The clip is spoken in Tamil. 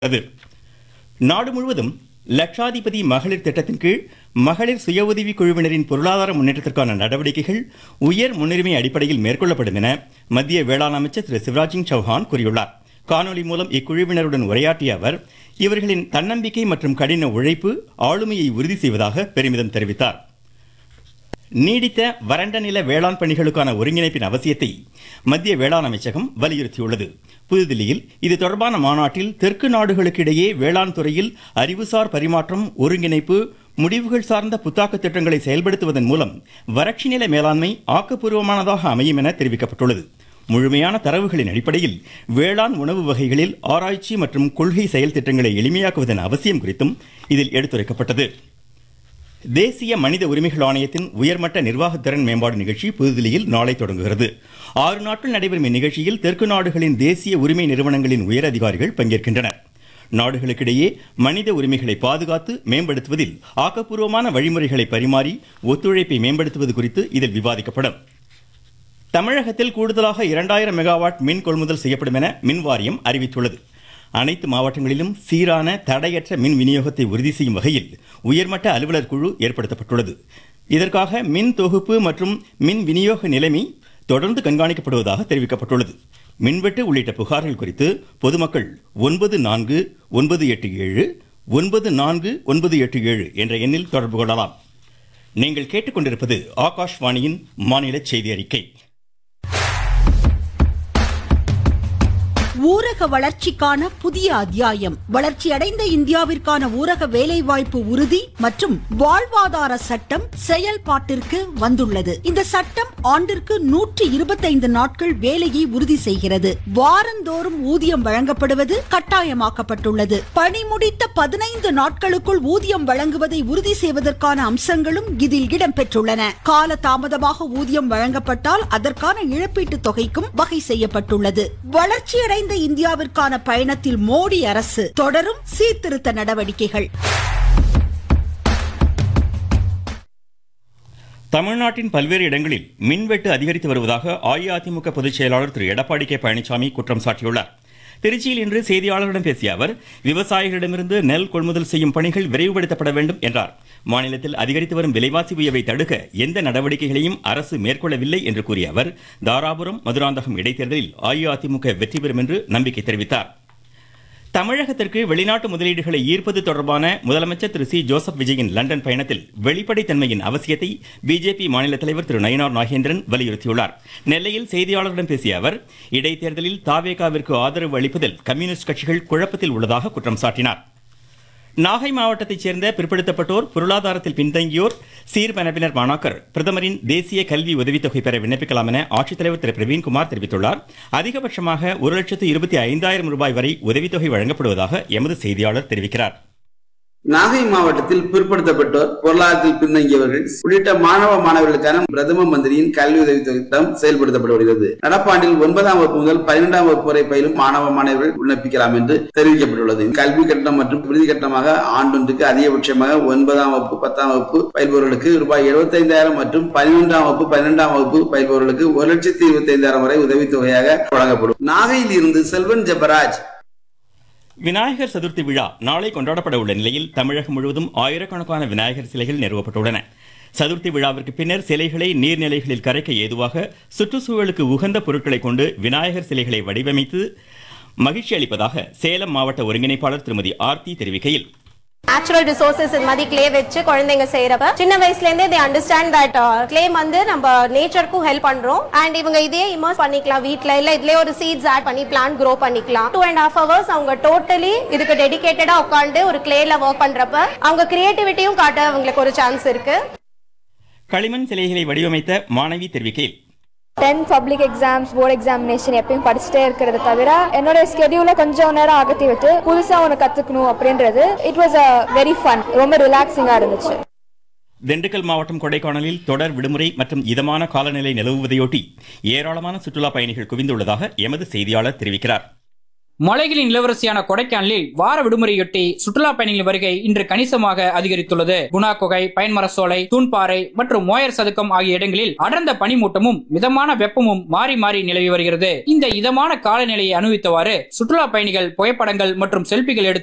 அது நாடு முழுவதும் லட்சாதிபதி மகளிர் திட்டத்தின் கீழ் மகளிர் சுய உதவி குழுவினரின் பொருளாதார முன்னேற்றத்திற்கான நடவடிக்கைகள் உயர் முன்னுரிமை அடிப்படையில் மேற்கொள்ளப்படும் என மத்திய வேளாண் அமைச்சர் திரு சிவராஜ் சிங் சௌஹான் கூறியுள்ளார் காணொலி மூலம் இக்குழுவினருடன் உரையாற்றிய அவர் இவர்களின் தன்னம்பிக்கை மற்றும் கடின உழைப்பு ஆளுமையை உறுதி செய்வதாக பெருமிதம் தெரிவித்தார் நீடித்த வறண்ட நில வேளாண் பணிகளுக்கான ஒருங்கிணைப்பின் அவசியத்தை மத்திய வேளாண் அமைச்சகம் வலியுறுத்தியுள்ளது புதுதில்லியில் இது தொடர்பான மாநாட்டில் தெற்கு நாடுகளுக்கு இடையே வேளாண் துறையில் அறிவுசார் பரிமாற்றம் ஒருங்கிணைப்பு முடிவுகள் சார்ந்த புத்தாக்க திட்டங்களை செயல்படுத்துவதன் மூலம் வறட்சி நில மேலாண்மை ஆக்கப்பூர்வமானதாக அமையும் என தெரிவிக்கப்பட்டுள்ளது முழுமையான தரவுகளின் அடிப்படையில் வேளாண் உணவு வகைகளில் ஆராய்ச்சி மற்றும் கொள்கை செயல் திட்டங்களை எளிமையாக்குவதன் அவசியம் குறித்தும் இதில் எடுத்துரைக்கப்பட்டது தேசிய மனித உரிமைகள் ஆணையத்தின் உயர்மட்ட நிர்வாக திறன் மேம்பாடு நிகழ்ச்சி புதுதில்லியில் நாளை தொடங்குகிறது ஆறு நாட்கள் நடைபெறும் இந்நிகழ்ச்சியில் தெற்கு நாடுகளின் தேசிய உரிமை நிறுவனங்களின் உயர் அதிகாரிகள் பங்கேற்கின்றனர் நாடுகளுக்கிடையே மனித உரிமைகளை பாதுகாத்து மேம்படுத்துவதில் ஆக்கப்பூர்வமான வழிமுறைகளை பரிமாறி ஒத்துழைப்பை மேம்படுத்துவது குறித்து இதில் விவாதிக்கப்படும் தமிழகத்தில் கூடுதலாக இரண்டாயிரம் மெகாவாட் மின் கொள்முதல் செய்யப்படும் என மின் வாரியம் அறிவித்துள்ளது அனைத்து மாவட்டங்களிலும் சீரான தடையற்ற மின் விநியோகத்தை உறுதி செய்யும் வகையில் உயர்மட்ட அலுவலர் குழு ஏற்படுத்தப்பட்டுள்ளது இதற்காக மின் தொகுப்பு மற்றும் மின் விநியோக நிலைமை தொடர்ந்து கண்காணிக்கப்படுவதாக தெரிவிக்கப்பட்டுள்ளது மின்வெட்டு உள்ளிட்ட புகார்கள் குறித்து பொதுமக்கள் ஒன்பது நான்கு ஒன்பது எட்டு ஏழு ஒன்பது நான்கு ஒன்பது எட்டு ஏழு என்ற எண்ணில் தொடர்பு கொள்ளலாம் நீங்கள் கேட்டுக்கொண்டிருப்பது ஆகாஷ்வாணியின் மாநில செய்தி அறிக்கை ஊரக வளர்ச்சிக்கான புதிய அத்தியாயம் வளர்ச்சியடைந்த இந்தியாவிற்கான ஊரக வேலைவாய்ப்பு உறுதி மற்றும் வாழ்வாதார சட்டம் செயல்பாட்டிற்கு வந்துள்ளது இந்த சட்டம் ஆண்டிற்கு நூற்றி இருபத்தைந்து நாட்கள் வேலையை உறுதி செய்கிறது வாரந்தோறும் ஊதியம் வழங்கப்படுவது கட்டாயமாக்கப்பட்டுள்ளது பணி முடித்த பதினைந்து நாட்களுக்குள் ஊதியம் வழங்குவதை உறுதி செய்வதற்கான அம்சங்களும் இதில் இடம்பெற்றுள்ளன கால தாமதமாக ஊதியம் வழங்கப்பட்டால் அதற்கான இழப்பீட்டுத் தொகைக்கும் வகை செய்யப்பட்டுள்ளது வளர்ச்சியடைந்த இந்தியாவிற்கான பயணத்தில் மோடி அரசு தொடரும் சீர்திருத்த நடவடிக்கைகள் தமிழ்நாட்டின் பல்வேறு இடங்களில் மின்வெட்டு அதிகரித்து வருவதாக அஇஅதிமுக பொதுச் செயலாளர் திரு எடப்பாடி கே பழனிசாமி குற்றம் சாட்டியுள்ளார் திருச்சியில் இன்று செய்தியாளர்களிடம் பேசிய அவர் விவசாயிகளிடமிருந்து நெல் கொள்முதல் செய்யும் பணிகள் விரைவுபடுத்தப்பட வேண்டும் என்றார் மாநிலத்தில் அதிகரித்து வரும் விலைவாசி உயர்வை தடுக்க எந்த நடவடிக்கைகளையும் அரசு மேற்கொள்ளவில்லை என்று கூறிய அவர் தாராபுரம் மதுராந்தகம் இடைத்தேர்தலில் அஇஅதிமுக வெற்றி பெறும் என்று நம்பிக்கை தெரிவித்தார் தமிழகத்திற்கு வெளிநாட்டு முதலீடுகளை ஈர்ப்பது தொடர்பான முதலமைச்சர் திரு சி ஜோசப் விஜயின் லண்டன் பயணத்தில் வெளிப்படைத்தன்மையின் அவசியத்தை பிஜேபி மாநில தலைவர் திரு நயினார் நாகேந்திரன் வலியுறுத்தியுள்ளார் நெல்லையில் செய்தியாளர்களிடம் பேசிய அவர் இடைத்தேர்தலில் தாவேகாவிற்கு ஆதரவு அளிப்பதில் கம்யூனிஸ்ட் கட்சிகள் குழப்பத்தில் உள்ளதாக குற்றம் சாட்டினார் நாகை மாவட்டத்தைச் சேர்ந்த பிற்படுத்தப்பட்டோர் பொருளாதாரத்தில் பின்தங்கியோர் சீர்பனவினர் மாணாக்கர் பிரதமரின் தேசிய கல்வி உதவித்தொகை பெற விண்ணப்பிக்கலாம் என ஆட்சித்தலைவர் திரு பிரவீன்குமார் தெரிவித்துள்ளார் அதிகபட்சமாக ஒரு லட்சத்து இருபத்தி ஐந்தாயிரம் ரூபாய் வரை உதவித்தொகை வழங்கப்படுவதாக எமது செய்தியாளர் தெரிவிக்கிறார் நாகை மாவட்டத்தில் பிற்படுத்தப்பட்டோர் பொருளாதாரத்தில் பின்தங்கியவர்கள் உள்ளிட்ட மாணவ மாணவர்களுக்கான பிரதம மந்திரியின் கல்வி உதவி திட்டம் செயல்படுத்தப்பட்டு வருகிறது நடப்பாண்டில் ஒன்பதாம் வகுப்பு முதல் பன்னிரெண்டாம் வகுப்பு வரை பயிலும் மாணவ மாணவர்கள் விண்ணப்பிக்கலாம் என்று தெரிவிக்கப்பட்டுள்ளது கல்வி கட்டணம் மற்றும் விருதி கட்டணமாக ஆண்டொன்றுக்கு அதிகபட்சமாக ஒன்பதாம் வகுப்பு பத்தாம் வகுப்பு பயில்பவர்களுக்கு ரூபாய் எழுபத்தைந்தாயிரம் மற்றும் பன்னிரெண்டாம் வகுப்பு பன்னிரெண்டாம் வகுப்பு பயில்பவர்களுக்கு ஒரு லட்சத்தி இருபத்தி ஐந்தாயிரம் வரை உதவித்தொகையாக வழங்கப்படும் நாகையில் இருந்து செல்வன் ஜெபராஜ் விநாயகர் சதுர்த்தி விழா நாளை கொண்டாடப்பட உள்ள நிலையில் தமிழகம் முழுவதும் ஆயிரக்கணக்கான விநாயகர் சிலைகள் நிறுவப்பட்டுள்ளன சதுர்த்தி விழாவிற்கு பின்னர் சிலைகளை நீர்நிலைகளில் கரைக்க ஏதுவாக சுற்றுச்சூழலுக்கு உகந்த பொருட்களை கொண்டு விநாயகர் சிலைகளை வடிவமைத்து மகிழ்ச்சி அளிப்பதாக சேலம் மாவட்ட ஒருங்கிணைப்பாளர் திருமதி ஆர்த்தி தெரிவிக்கையில் நேச்சுரல் ரிசோர்சஸ் இது மாதிரி கிளே வச்சு குழந்தைங்க செய்யறப்ப சின்ன வயசுல இருந்தே தே அண்டர்ஸ்டாண்ட் தட் கிளே வந்து நம்ம நேச்சருக்கும் ஹெல்ப் பண்றோம் அண்ட் இவங்க இதே இமர்ஸ் பண்ணிக்கலாம் வீட்ல இல்ல இதுலயே ஒரு சீட்ஸ் ஆட் பண்ணி பிளான்ட் க்ரோ பண்ணிக்கலாம் டூ அண்ட் ஹாஃப் ஹவர்ஸ் அவங்க டோட்டலி இதுக்கு டெடிகேட்டடா உட்காந்து ஒரு கிளேல ஒர்க் பண்றப்ப அவங்க கிரியேட்டிவிட்டியும் காட்ட அவங்களுக்கு ஒரு சான்ஸ் இருக்கு களிமண் சிலைகளை வடிவமைத்த மாணவி தெரிவிக்கையில் tenth public exams board examination எப்பயும் படிச்சுட்டே இருக்கிறத தவிர என்னோட ஸ்கெடியூலை கொஞ்சம் நேரம் அகற்றி விட்டு புதுசாக ஒன்று கற்றுக்கணும் அப்படின்றது it was a very fun ரொம்ப ரிலாக்ஸிங்காக இருந்துச்சு திண்டுக்கல் மாவட்டம் கொடைக்கானலில் தொடர் விடுமுறை மற்றும் இதமான காலநிலை நிலவுவதையொட்டி ஏராளமான சுற்றுலா பயணிகள் குவிந்துள்ளதாக எமது செய்தியாளர் தெரிவிக்கிறார் மலைகளின் இளவரசியான கொடைக்கானலில் வார விடுமுறையொட்டி சுற்றுலா பயணிகளின் வருகை இன்று கணிசமாக அதிகரித்துள்ளது குணா குகை பயன்மர சோலை தூண்பாறை மற்றும் மோயர் சதுக்கம் ஆகிய இடங்களில் அடர்ந்த பனிமூட்டமும் மிதமான வெப்பமும் மாறி மாறி நிலவி வருகிறது இந்த இதமான காலநிலையை அனுபவித்தவாறு சுற்றுலா பயணிகள் புகைப்படங்கள் மற்றும் செல்பிகள் எடுத்து